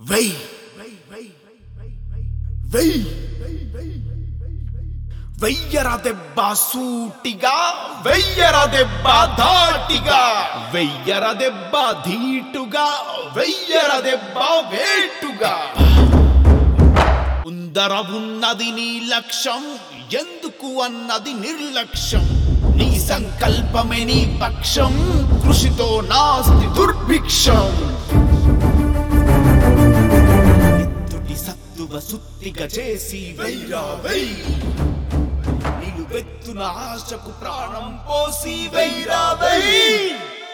వెయ్ వెయ్ వెయ్యర దెబ్బ సూటిగా వెయ్యర దెబ్బ ధాటిగా వెయ్యర దెబ్బ ధీటుగా వెయ్యర దెబ్బ వేటుగా ఉందర ఉన్నది నీ లక్ష్యం ఎందుకు అన్నది నిర్లక్ష్యం నీ సంకల్పమే నీ పక్షం కృషితో నాస్తి దుర్భిక్షం ఎత్తుటి సత్తువ సుత్తిగా చేసి వెయ్రా వెయ్ నిలువెత్తున ఆశకు ప్రాణం పోసి వెయ్రా వెయ్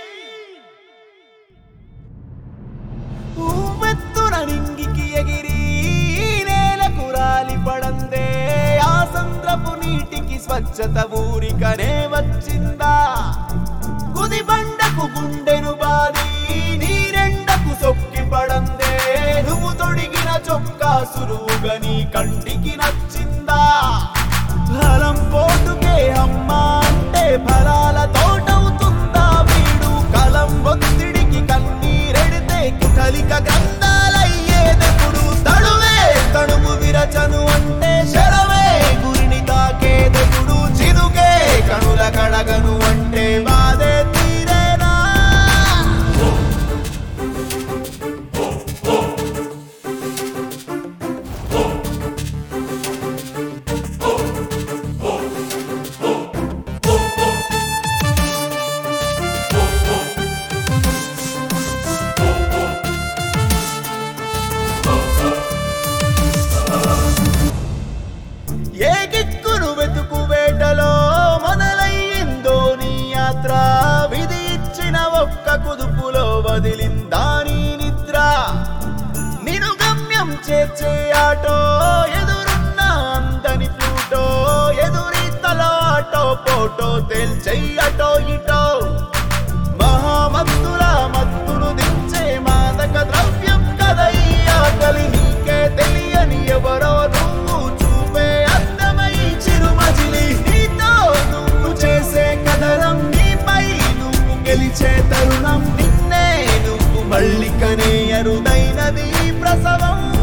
ఉవ్వెత్తున నింగికి ఎగిరి నేలకు రాలి పడందే ఆ సంద్రపు నీటికి స్వచ్ఛత ఊరికనే వచ్చిందా కుది బండకు గుండెను బాది నీరెండకు సొక్కి పడందే నువ్వు తొడిగిన చొక్కా సురువుగా నీ కంటికి నచ్చిందా ఫలం పోటుకే అమ్మా అంటే ఫలాల తోటవుతుందా వీడు కలం ఒత్తిడికి కన్నీరెడితే కుటలిక గ్రంథాలయ్యేదెప్పుడు తడువే తడుము విరచను అంటే శరవే గురిని తాకేదెప్పుడు చిరుకే కనుల కడగను అంటే బాధే తీరేనా ఏ గిక్కును వెతుకు వేటలో మొదలయ్యిందో నీ యాత్ర విధి ఇచ్చిన ఒక్క కుదుపులో వదిలిందా నీ నిద్ర నిను గమ్యం చేర్చే ఆటో ఎదురున్న అందని ప్లూటో ఎదురి తల ఆటో పోటో తేల్చెయ్యటో ఇటో మహామత్తుల మత్తును దించే మాదక ద్రవ్యం కదా ఈ ఆకలి నీకే తెలియని ఎవరో నువ్వు చూపే అందమై చిరుమజిలి నీతో నువ్వు చేసే కదలం నీపై నువ్వు గెలిచే తరుణం నిన్నే నువ్వు మళ్ళీ కనే అరుదైనది ఈ ప్రసవం